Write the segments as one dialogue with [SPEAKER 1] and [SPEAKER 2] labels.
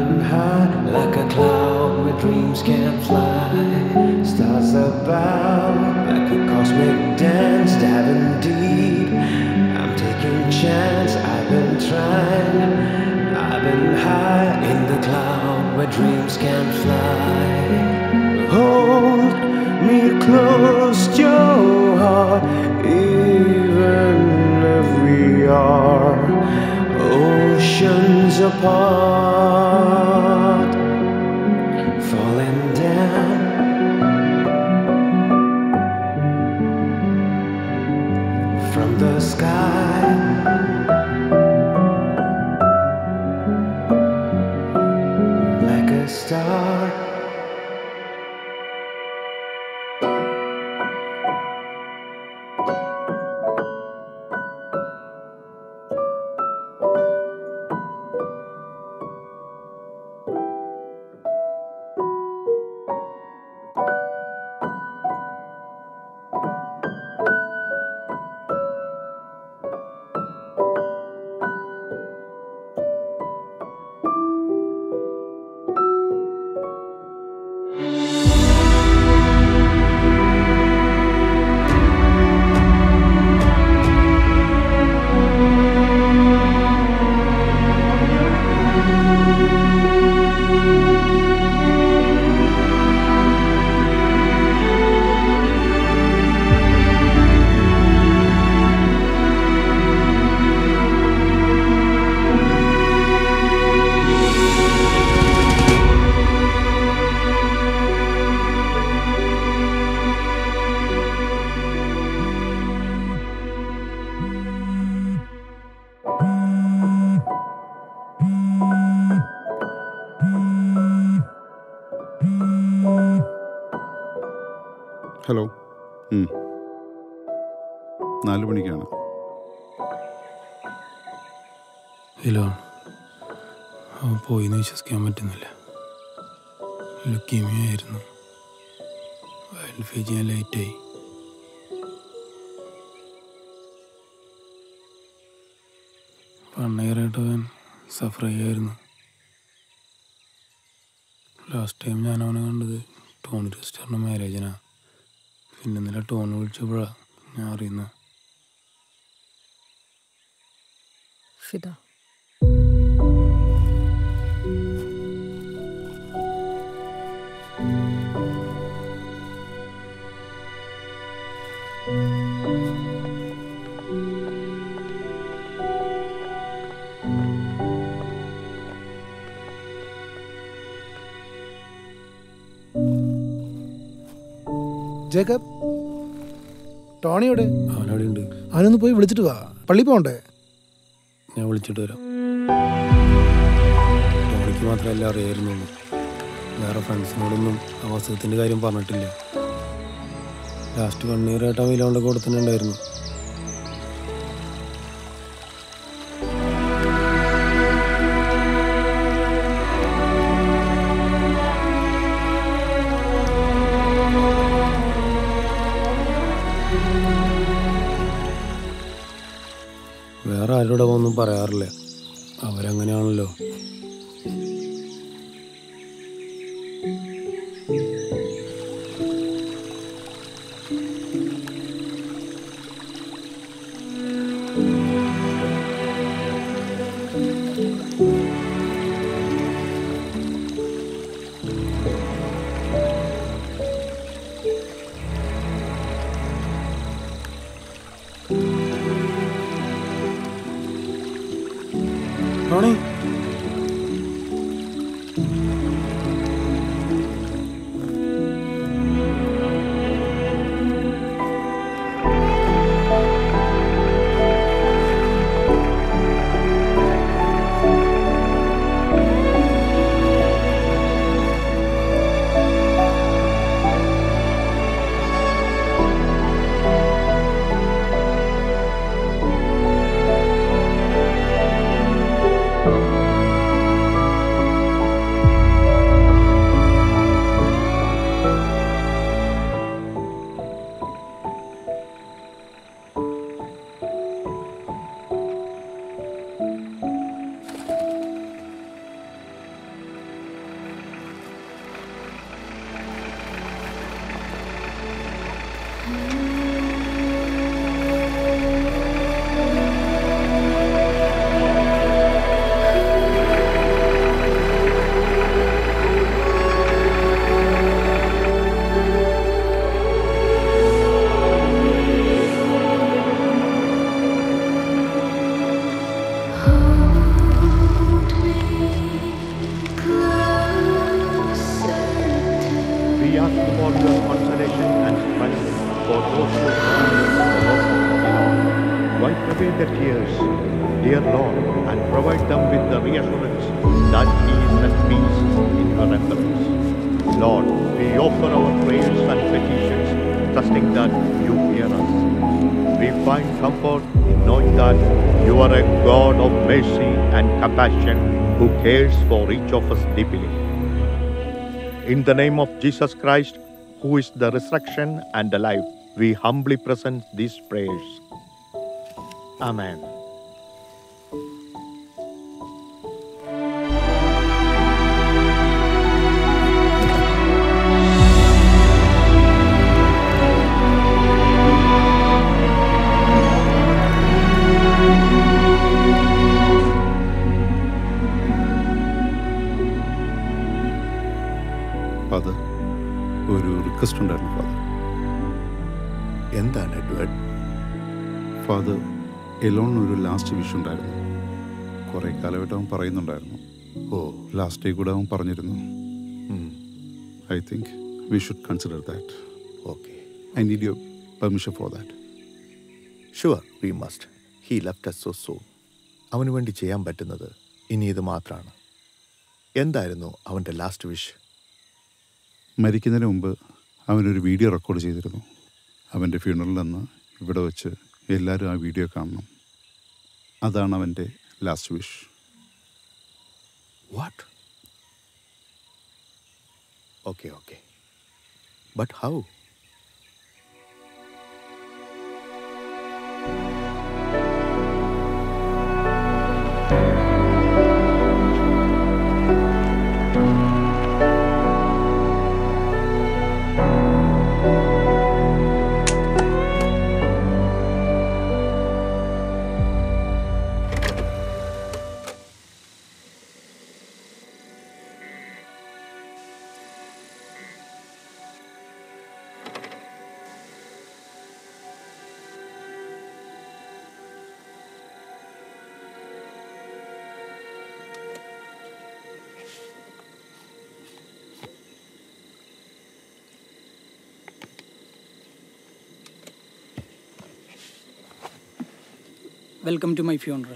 [SPEAKER 1] been high like a cloud where dreams can't fly. Stars above like a cosmic dance, diving deep. I'm taking chance. I've been trying. I've been high in the cloud where dreams can't fly. Hold me close to your heart, even if we are oceans apart, falling down. From the sky, like a star.
[SPEAKER 2] Hello ഉം. നാല് മണിക്കാണ്
[SPEAKER 3] hello അവൻ പോയിന്ന് വിശ്വസിക്കാൻ പറ്റുന്നില്ല leukaemia ആയിരുന്നു wild ഫീ ചെയ്യാൻ ലേറ്റായി പണ്ണയറായിട്ട് അവൻ സഫർ ചെയ്യായിരുന്നു ലാസ്റ്റ് ടൈം ഞാൻ അവനെ കണ്ടത് ടോണി റെസ്റ്ററിൻ്റെ മാരേജിനാണ് പിന്നെ ഇന്നലെ ടോണി വിളിച്ചപ്പോഴാണ് ഞാൻ അറിയുന്നത്
[SPEAKER 4] ഫിദ
[SPEAKER 5] ജേക്കബ് ടോണിയോടെ
[SPEAKER 3] അവനവിടെ ഉണ്ട്
[SPEAKER 5] അവനൊന്ന് പോയി വിളിച്ചിട്ട് വാ പള്ളി പോകണ്ടേ
[SPEAKER 3] ഞാൻ വിളിച്ചിട്ട് വരാം ടോണിക്ക് മാത്രമല്ല അറിയായിരുന്നുള്ളൂ വേറെ ഫ്രണ്ട്സിനോടൊന്നും ആ വസ്തുത്തിൻ്റെ കാര്യം പറഞ്ഞിട്ടില്ല ലാസ്റ്റ് കണ്ണീരായിട്ട് അവയിലോണ്ട് കൊടുത്തിട്ടുണ്ടായിരുന്നു വേറെ ആരോടെ ഒന്നും പറയാറില്ല അവരങ്ങനെയാണല്ലോ ടോണി
[SPEAKER 2] away their tears, dear Lord, and provide them with the reassurance that He is at peace in your remembrance. Lord, we offer our prayers and petitions, trusting that you hear us. We find comfort in knowing that you are a God of mercy and compassion who cares for each of us deeply. In the name of Jesus Christ, who is the resurrection and the life, we humbly present these prayers. Amen.
[SPEAKER 6] Father ഒരു request ഉണ്ടായിരുന്നു father
[SPEAKER 2] എന്താണ് Edward
[SPEAKER 6] father alone ഒരു last wish ഉണ്ടായിരുന്നു കുറേ കാലമായിട്ട് അവൻ പറയുന്നുണ്ടായിരുന്നു
[SPEAKER 2] ഓ
[SPEAKER 6] last day കൂടെ അവൻ പറഞ്ഞിരുന്നു I think we should consider that
[SPEAKER 2] okay
[SPEAKER 6] I need your permission for that
[SPEAKER 2] sure we must he left us so so അവന് വേണ്ടി ചെയ്യാൻ പറ്റുന്നത് ഇനി ഇത് മാത്രമാണ് എന്തായിരുന്നു അവൻ്റെ ലാസ്റ്റ് വിഷ്
[SPEAKER 6] മരിക്കുന്നതിന് മുമ്പ് അവനൊരു വീഡിയോ റെക്കോർഡ് ചെയ്തിരുന്നു അവൻ്റെ ഫ്യൂണറൽ അന്ന് ഇവിടെ വെച്ച് എല്ലാവരും ആ വീഡിയോ കാണണം അതാണ് അവൻ്റെ last wish
[SPEAKER 2] what okay okay but how
[SPEAKER 7] Welcome to my funeral.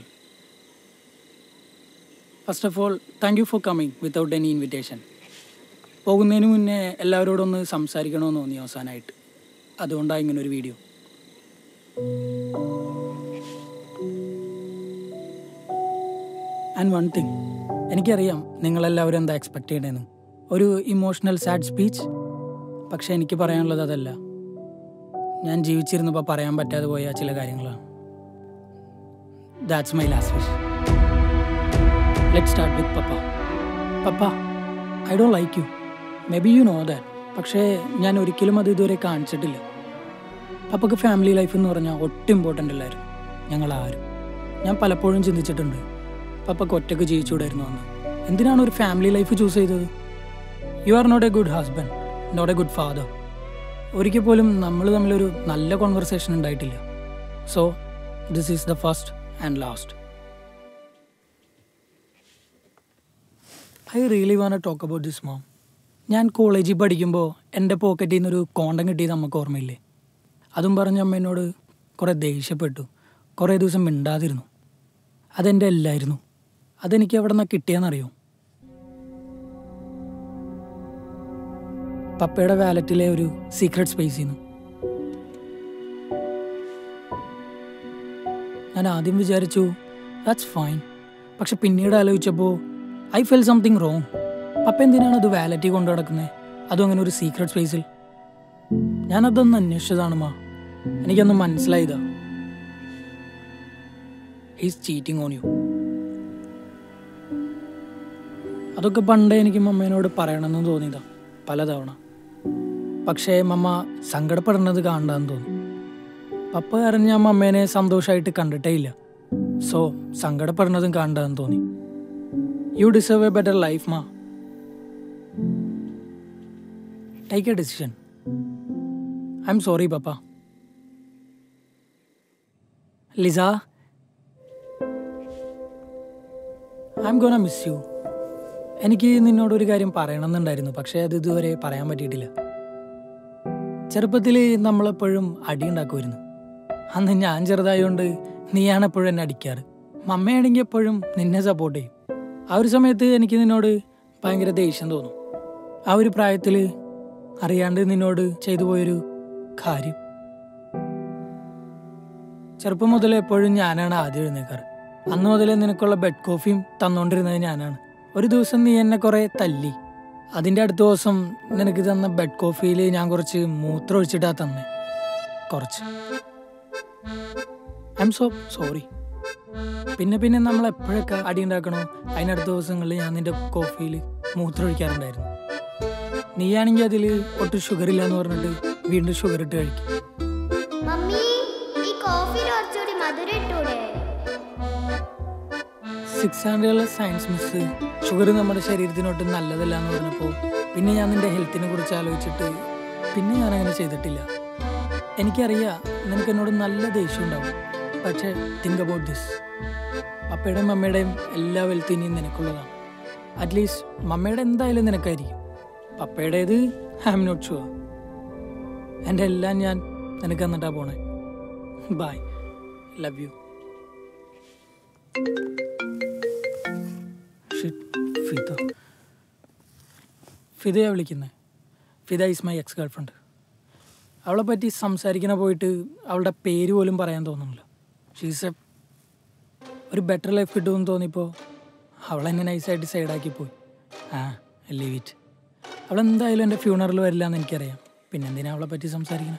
[SPEAKER 7] First of all thank you for coming without any invitation പോകുന്നതിന് മുന്നേ എല്ലാവരോടും ഒന്ന് സംസാരിക്കണമെന്ന് തോന്നി അവസാനമായിട്ട് അതുകൊണ്ടാണ് ഇങ്ങനെ ഒരു വീഡിയോ ആൻഡ് വൺ തിങ് എനിക്കറിയാം നിങ്ങളെല്ലാവരും എന്താ എക്സ്പെക്ട് ചെയ്യണേന്ന് ഒരു ഇമോഷണൽ സാഡ് സ്പീച്ച് പക്ഷെ എനിക്ക് പറയാനുള്ളത് അതല്ല ഞാൻ ജീവിച്ചിരുന്നപ്പോൾ പറയാൻ പറ്റാതെ പോയ ചില കാര്യങ്ങളാണ് that's my last wish let start with പപ്പ പപ്പ I don't like you maybe you know that പക്ഷേ ഞാൻ ഒരിക്കലും അത് ഇതുവരെ കാണിച്ചിട്ടില്ല പപ്പക്ക് ഫാമിലി ലൈഫ് എന്ന് പറഞ്ഞാൽ ഒട്ടും ഇമ്പോർട്ടൻ്റ് അല്ലായിരുന്നു ഞങ്ങൾ ആരും ഞാൻ പലപ്പോഴും ചിന്തിച്ചിട്ടുണ്ട് പപ്പക്ക് ഒറ്റക്ക് ജീവിച്ചുകൂടായിരുന്നു അന്ന് എന്തിനാണ് ഒരു ഫാമിലി ലൈഫ് ചൂസ് ചെയ്തത് you are not a good husband not a good father ഒരിക്കൽ പോലും നമ്മൾ തമ്മിലൊരു നല്ല കോൺവെർസേഷൻ ഉണ്ടായിട്ടില്ല so this is the first and last I really want talk about this mom ഞാൻ കോളേജിൽ പഠിക്കുമ്പോൾ എൻ്റെ പോക്കറ്റിൽ നിന്നൊരു കോണ്ടം കിട്ടിയത് നമുക്ക് ഓർമ്മയില്ലേ അതും പറഞ്ഞ് അമ്മ എന്നോട് കുറേ ദേഷ്യപ്പെട്ടു കുറേ ദിവസം മിണ്ടാതിരുന്നു അതെൻ്റെ എല്ലായിരുന്നു അതെനിക്ക് എവിടെ നിന്നാണ് കിട്ടിയെന്നറിയോ പപ്പയുടെ വാലറ്റിലെ ഒരു സീക്രട്ട് സ്പേസിൽ നിന്ന് ഞാൻ ആദ്യം വിചാരിച്ചു ദാറ്റ്സ് ഫൈൻ പക്ഷെ പിന്നീട് ആലോചിച്ചപ്പോൾ ഐ ഫെൽ സംതിങ് റോങ് പപ്പ എന്തിനാണ് അത് വാലറ്റി കൊണ്ടു നടക്കുന്നത് അതും അങ്ങനെ ഒരു സീക്രട്ട് സ്പേസിൽ ഞാനതൊന്ന് അന്വേഷിച്ചതാണ് മാ എനിക്കൊന്ന് മനസ്സിലായതാ ഹീസ് ചീറ്റിംഗ് ഓൺ യു അതൊക്കെ പണ്ടേ എനിക്ക് മമ്മേനോട് പറയണമെന്ന് തോന്നിയതാ പലതവണ പക്ഷേ മമ്മ സങ്കടപ്പെടുന്നത് കാണണ്ടെന്ന് തോന്നി പപ്പ കാരണം ഞാൻ മമ്മേനെ സന്തോഷമായിട്ട് കണ്ടിട്ടേ ഇല്ല സോ സങ്കടപ്പെടുന്നതും കാണണ്ടെന്ന് തോന്നി you deserve a better life ma take a decision I'm sorry പപ്പ Lisa I'm gonna miss you എനിക്ക് നിന്നോടൊരു കാര്യം പറയണമെന്നുണ്ടായിരുന്നു പക്ഷേ അത് ഇതുവരെ പറയാൻ പറ്റിയിട്ടില്ല ചെറുപ്പത്തിൽ നമ്മളെപ്പോഴും അടി ഉണ്ടാക്കുമായിരുന്നു അന്ന് ഞാൻ ചെറുതായതുകൊണ്ട് നീയാണ് എപ്പോഴും എന്നെ അടിക്കാറ് മമ്മയാണെങ്കിൽ എപ്പോഴും നിന്നെ സപ്പോർട്ട് ചെയ്യും ആ ഒരു സമയത്ത് എനിക്ക് നിന്നോട് ഭയങ്കര ദേഷ്യം തോന്നും ആ ഒരു പ്രായത്തിൽ അറിയാണ്ട് നിന്നോട് ചെയ്തു പോയൊരു കാര്യം ചെറുപ്പം മുതൽ എപ്പോഴും ഞാനാണ് ആദ്യം എഴുന്നേക്കാറ് അന്ന് മുതലേ നിനക്കുള്ള ബെഡ് കോഫിയും തന്നുകൊണ്ടിരുന്നത് ഞാനാണ് ഒരു ദിവസം നീ എന്നെ കുറെ തല്ലി അതിൻ്റെ അടുത്ത ദിവസം നിനക്ക് തന്ന ബെഡ് കോഫിയിൽ ഞാൻ കുറച്ച് മൂത്രം ഒഴിച്ചിട്ടാ തന്നെ കുറച്ച് ഐ എം സോ സോറി പിന്നെ പിന്നെ നമ്മൾ എപ്പോഴൊക്കെ അടി ഉണ്ടാക്കണോ അതിനടുത്ത ദിവസങ്ങളിൽ ഞാൻ നിന്റെ കോഫിയിൽ മൂത്രം ഒഴിക്കാറുണ്ടായിരുന്നു നീയാണെങ്കിൽ അതിൽ ഒട്ടും ഷുഗർ ഇല്ല എന്ന് പറഞ്ഞിട്ട് വീണ്ടും ഷുഗർ ഇട്ട് കഴിക്കും
[SPEAKER 8] മമ്മി ഈ കോഫിയിൽ കുറച്ചുകൂടി മധുരം ഇട്ടൂടെ
[SPEAKER 7] സിക്സ് സ്റ്റാൻഡേർഡിലെ സയൻസ് മിസ് ഷുഗർ നമ്മുടെ ശരീരത്തിനൊട്ട് നല്ലതല്ല എന്ന് പറഞ്ഞപ്പോൾ പിന്നെ ഞാൻ നിന്റെ ഹെൽത്തിനെ കുറിച്ച് ആലോചിച്ചിട്ട് പിന്നെ ഞാൻ അങ്ങനെ ചെയ്തിട്ടില്ല എനിക്കറിയാം നിനക്ക് എന്നോട് നല്ല ദേഷ്യം ഉണ്ടാവും പക്ഷേ തിങ്ക് അബൌട്ട് ദിസ് പപ്പയുടെയും മമ്മയുടെയും എല്ലാ വെൽത്തിനെയും നിനക്കുള്ളതാണ് അറ്റ്ലീസ്റ്റ് മമ്മയുടെ എന്തായാലും നിനക്കായിരിക്കും പപ്പയുടേത് ഐ എം നോട്ട് ഷുവർ എൻ്റെ എല്ലാം ഞാൻ നിനക്ക് തന്നിട്ടാ പോണേ bye love you shit Fida ഫിദയാ വിളിക്കുന്നത് Fida is my ex girlfriend അവളെ പറ്റി സംസാരിക്കണ പോയിട്ട് അവളുടെ പേര് പോലും പറയാൻ തോന്നുന്നില്ല ഷീസ് എ ഒരു ബെറ്റർ ലൈഫ് കിട്ടുമെന്ന് തോന്നിയപ്പോൾ അവളെന്നെ നൈസായിട്ട് സൈഡാക്കി പോയി ആ ലീവ് ഇറ്റ് അവളെന്തായാലും എൻ്റെ ഫ്യൂണറിൽ വരില്ല എന്ന് എനിക്കറിയാം പിന്നെ എന്തിനാ അവളെ പറ്റി സംസാരിക്കണം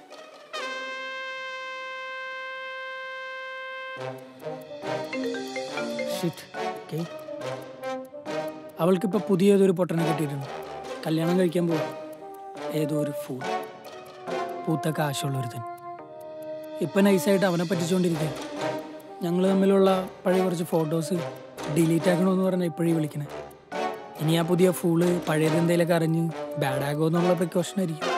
[SPEAKER 7] ഷിറ്റ് ഓക്കെ അവൾക്കിപ്പോൾ പുതിയതൊരു പൊട്ടനെ കിട്ടിയിട്ടുണ്ട് കല്യാണം കഴിക്കാൻ പോകും ഏതോ ഒരു ഫൂൾ പൂത്ത കാശുള്ള ഒരുത്തൻ ഇപ്പം നൈസായിട്ട് അവനെ പറ്റിച്ചുകൊണ്ടിരിക്കുക ഞങ്ങൾ തമ്മിലുള്ള പഴയ കുറച്ച് ഫോട്ടോസ് ഡിലീറ്റ് ആക്കണമെന്ന് പറഞ്ഞാൽ ഇപ്പോഴേ വിളിക്കണേ ഇനി ആ പുതിയ ഫൂള് പഴയത് എന്തെങ്കിലുമൊക്കെ അറിഞ്ഞ് ബാഡ് ആകുമോ എന്നുള്ള പ്രിക്കോഷൻ ആയിരിക്കും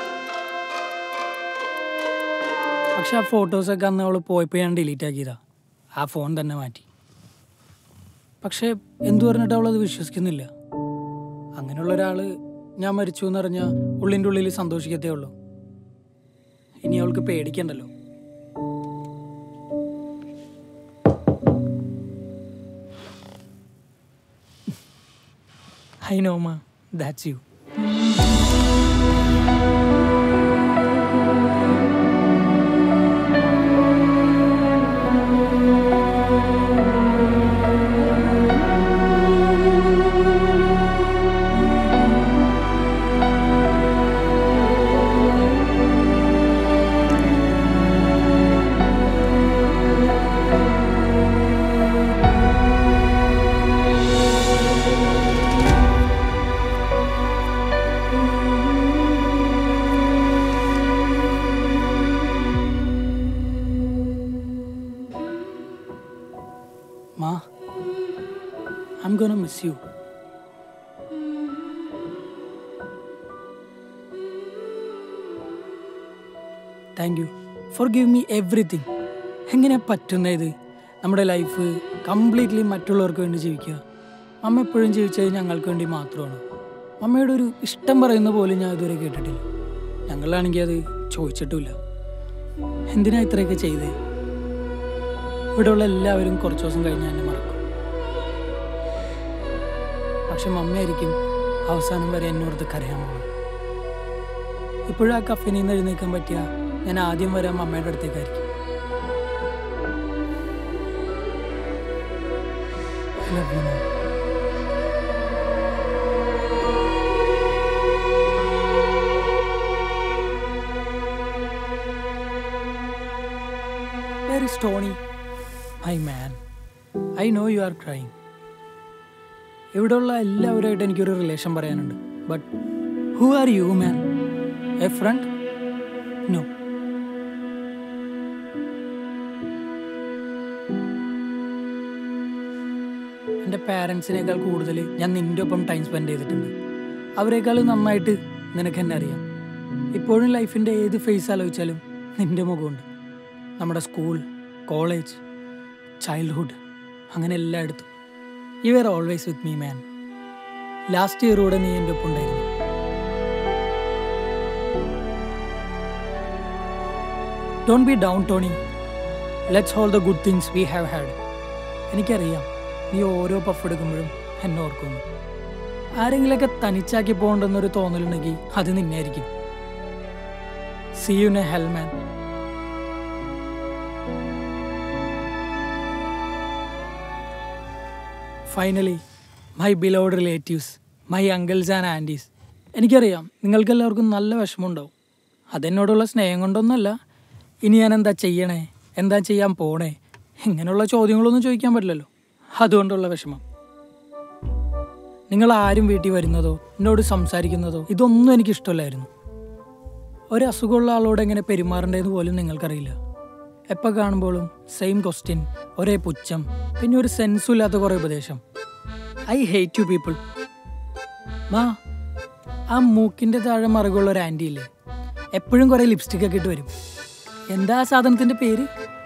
[SPEAKER 7] പക്ഷെ ആ ഫോട്ടോസൊക്കെ അന്ന് അവൾ പോയപ്പോൾ ഞാൻ ഡിലീറ്റ് ആക്കിയതാ ആ ഫോൺ തന്നെ മാറ്റി പക്ഷേ എന്തു പറഞ്ഞിട്ട് അവളത് വിശ്വസിക്കുന്നില്ല അങ്ങനെയുള്ള ഒരാൾ ഞാൻ മരിച്ചു എന്നറിഞ്ഞാൽ ഉള്ളിൻ്റെ ഉള്ളിൽ സന്തോഷിക്കത്തേ ഉള്ളൂ ഇനി അവൾക്ക് പേടിക്കണ്ടല്ലോ I know ma that's you ma I'm gonna miss you thank you for give me everything എങ്ങനെയാ പറ്റുന്ന ഇത് നമ്മുടെ ലൈഫ് കംപ്ലീറ്റ്ലി മറ്റുള്ളവർക്ക് വേണ്ടി ജീവിക്കുക അമ്മ എപ്പോഴും ജീവിച്ചത് ഞങ്ങൾക്ക് വേണ്ടി മാത്രമാണ് അമ്മയുടെ ഒരു ഇഷ്ടം പറയുന്ന പോലും ഞാൻ ഇതുവരെ കേട്ടിട്ടില്ല ഞങ്ങളാണെങ്കിൽ അത് ചോദിച്ചിട്ടുമില്ല എന്തിനാ ഇത്രയൊക്കെ ചെയ്തേ ഇവിടെയുള്ള എല്ലാവരും കുറച്ച് ദിവസം കഴിഞ്ഞ് എന്നെ മറക്കും പക്ഷെ മമ്മയായിരിക്കും അവസാനം വരെ എന്നോടത്ത് കരയാൻ പോകുന്നത് ഇപ്പോഴും ആ കഫനിൽ നിന്ന് എഴുന്നേക്കാൻ പറ്റിയ ഞാൻ ആദ്യം വരാൻ മമ്മയുടെ അടുത്തേക്കായിരിക്കും I love you, Mom. Where is Tony? My man. I know you are crying. ഇവിടെയുള്ള എല്ലാവരുമായിട്ട് എനിക്കൊരു റിലേഷൻ പറയാനുണ്ട് but who are you man a friend no എൻ്റെ പാരൻസിനേക്കാൾ കൂടുതൽ ഞാൻ നിൻ്റെ ഒപ്പം ടൈം സ്പെൻഡ് ചെയ്തിട്ടുണ്ട് അവരെക്കാളും നന്നായിട്ട് നിനക്ക് എന്നെ അറിയാം ഇപ്പോഴും ലൈഫിൻ്റെ ഏത് ഫേസ് ആലോചിച്ചാലും നിൻ്റെ മുഖമുണ്ട് നമ്മുടെ സ്കൂൾ കോളേജ് ചൈൽഡ്ഹുഡ് അങ്ങനെ എല്ലായിടത്തും you are always with me man last ഇയറോടെ നീ എൻ്റെ ഒപ്പം ഉണ്ടായിരുന്നു don't be down Tony let's hold the good things we have had എനിക്കറിയാം നീ ഓരോ പഫ് എടുക്കുമ്പോഴും എന്നെ ഓർക്കുന്നു ആരെങ്കിലൊക്കെ തനിച്ചാക്കി പോകണ്ടെന്നൊരു തോന്നലുണ്ടെങ്കിൽ അത് നിന്നായിരിക്കും സി യു നെ ഹെൽമാൻ finally my beloved relatives my uncles and aunties എനിക്കറിയാം നിങ്ങൾക്കെല്ലാവർക്കും നല്ല വിഷമമുണ്ടാവും അതെന്നോടുള്ള സ്നേഹം കൊണ്ടൊന്നുമല്ല ഇനി ഞാൻ എന്താ ചെയ്യണേ എന്താ ചെയ്യാൻ പോണേ ഇങ്ങനെയുള്ള ചോദ്യങ്ങളൊന്നും ചോദിക്കാൻ പറ്റില്ലല്ലോ അതുകൊണ്ടുള്ള വിഷമം നിങ്ങൾ ആരും വീട്ടിൽ വരുന്നതോ എന്നോട് സംസാരിക്കുന്നതോ ഇതൊന്നും എനിക്ക് ഇഷ്ടമല്ലായിരുന്നു ഒരു അസുഖമുള്ള ആളോട് എങ്ങനെ പെരുമാറേണ്ടതെന്ന് പോലും നിങ്ങൾക്കറിയില്ല എപ്പോൾ കാണുമ്പോഴും സെയിം ക്വസ്റ്റ്യൻ ഒരേ പുച്ഛം പിന്നെ ഒരു സെൻസും ഇല്ലാത്ത കുറേ ഉപദേശം ഐ ഹേറ്റ് യു പീപ്പിൾ മാ ആ മൂക്കിൻ്റെ താഴെ മറുകുള്ള ഒരു ആൻറ്റി ഇല്ലേ എപ്പോഴും കുറേ ലിപ്സ്റ്റിക് ഒക്കെ ഇട്ട് വരും എന്താ ആ സാധനത്തിൻ്റെ പേര്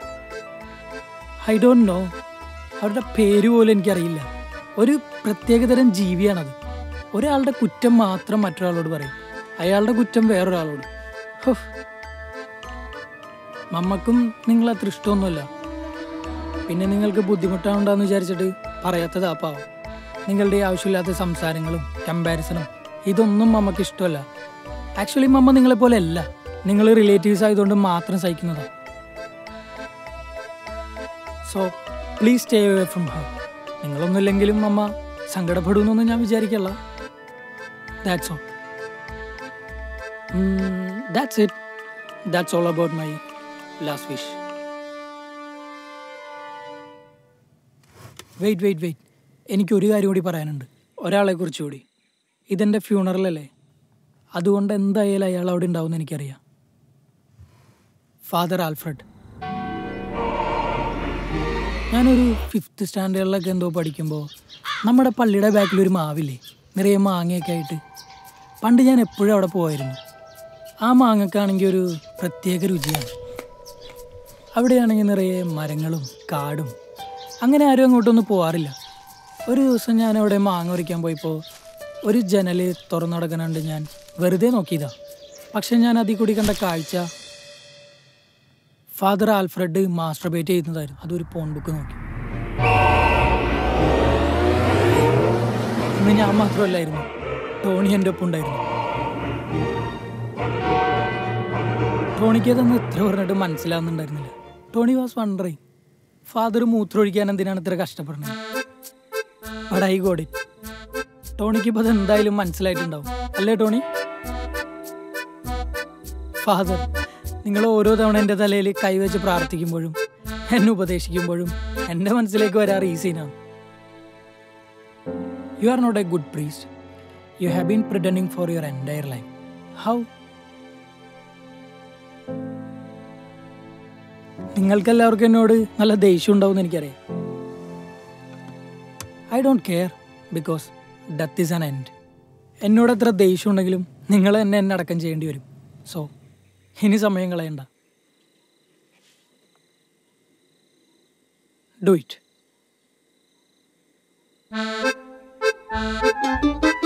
[SPEAKER 7] ഐ ഡോണ്ട് നോ അവരുടെ പേര് പോലും എനിക്കറിയില്ല ഒരു പ്രത്യേകതരം ജീവിയാണത് ഒരാളുടെ കുറ്റം മാത്രം മറ്റൊരാളോട് പറയും അയാളുടെ കുറ്റം വേറൊരാളോട് ഹോ മമ്മക്കും നിങ്ങൾ അത്ര ഇഷ്ടമൊന്നുമല്ല പിന്നെ നിങ്ങൾക്ക് ബുദ്ധിമുട്ടാവുണ്ടെന്ന് വിചാരിച്ചിട്ട് പറയാത്തത് ആ പാവം നിങ്ങളുടെ ഈ ആവശ്യമില്ലാത്ത സംസാരങ്ങളും കമ്പാരിസണും ഇതൊന്നും മമ്മക്ക് ഇഷ്ടമല്ല ആക്ച്വലി മമ്മ നിങ്ങളെ പോലെ അല്ല നിങ്ങൾ റിലേറ്റീവ്സ് ആയതുകൊണ്ട് മാത്രം സഹിക്കുന്നതാണ് so please stay away from her നിങ്ങളൊന്നുമില്ലെങ്കിലും അമ്മ സങ്കടപ്പെടുമെന്നൊന്നും ഞാൻ വിചാരിക്കല്ല that's all that's it that's all about my last wish wait wait wait എനിക്കൊരു കാര്യം കൂടി പറയാനുണ്ട് ഒരാളെ കുറിച്ച് കൂടി ഇതെൻ്റെ ഫ്യൂണറലല്ലേ അതുകൊണ്ട് എന്തായാലും അയാൾ അവിടെ ഉണ്ടാവുമെന്ന് എനിക്കറിയാം ഫാദർ ആൽഫ്രഡ് ഞാനൊരു ഫിഫ്ത്ത് സ്റ്റാൻഡേർഡിലൊക്കെ എന്തോ പഠിക്കുമ്പോൾ നമ്മുടെ പള്ളിയുടെ ബാക്കിൽ ഒരു മാവില്ലേ നിറയെ മാങ്ങയൊക്കെ ആയിട്ട് പണ്ട് ഞാൻ എപ്പോഴും അവിടെ പോയിരുന്നു ആ മാങ്ങക്കാണെങ്കിൽ ഒരു പ്രത്യേക രുചിയാണ് അവിടെയാണെങ്കിൽ നിറയെ മരങ്ങളും കാടും അങ്ങനെ ആരും അങ്ങോട്ടൊന്നും പോവാറില്ല ഒരു ദിവസം ഞാൻ അവിടെ മാങ്ങ പറിക്കാൻ പോയപ്പോൾ ഒരു ജനൽ തുറന്നു നടക്കാനുണ്ട് ഞാൻ വെറുതെ നോക്കിയതാ പക്ഷെ ഞാൻ അതിൽ കൂടി കണ്ട കാഴ്ച ഫാദർ ആൽഫ്രഡ് മാസ്റ്റർബേറ്റ് ചെയ്യുന്നതായിരുന്നു അതൊരു പോൺ ബുക്ക് നോക്കി ഇന്ന് ഞാൻ മാത്രമല്ലായിരുന്നു ടോണി എൻ്റെ ഒപ്പം ഉണ്ടായിരുന്നു ടോണിക്ക് അതൊന്നും ഇത്ര പറഞ്ഞിട്ട് മനസ്സിലാവുന്നുണ്ടായിരുന്നില്ല ടോണി വാസ് വണ്ടറിങ് ഫാദർ മൂത്രമൊഴിക്കാൻ എന്തിനാണ് ഇത്ര കഷ്ടപ്പെടുന്നത് ബട്ട് ഐ ഗോഡ് ഇറ്റ് ടോണിക്ക് ഇപ്പോൾ അത് എന്തായാലും മനസ്സിലായിട്ടുണ്ടാവും അല്ലേ ടോണി ഫാദർ നിങ്ങൾ ഓരോ തവണ എൻ്റെ തലയിൽ കൈവച്ച് പ്രാർത്ഥിക്കുമ്പോഴും എന്നെ ഉപദേശിക്കുമ്പോഴും എൻ്റെ മനസ്സിലേക്ക് വരാറ് ഈ സീനാണ് you are not a good priest you have been pretending for your entire life how നിങ്ങൾക്കെല്ലാവർക്കും എന്നോട് നല്ല ദേഷ്യം ഉണ്ടാവും എനിക്കറിയാം I don't care because death is an end എന്നോട് എത്ര ദേഷ്യം ഉണ്ടെങ്കിലും നിങ്ങൾ എന്നെ എന്നെ അടക്കം ചെയ്യേണ്ടി വരും സോ ഇനി സമയം കളയണ്ട ഡു ഇറ്റ്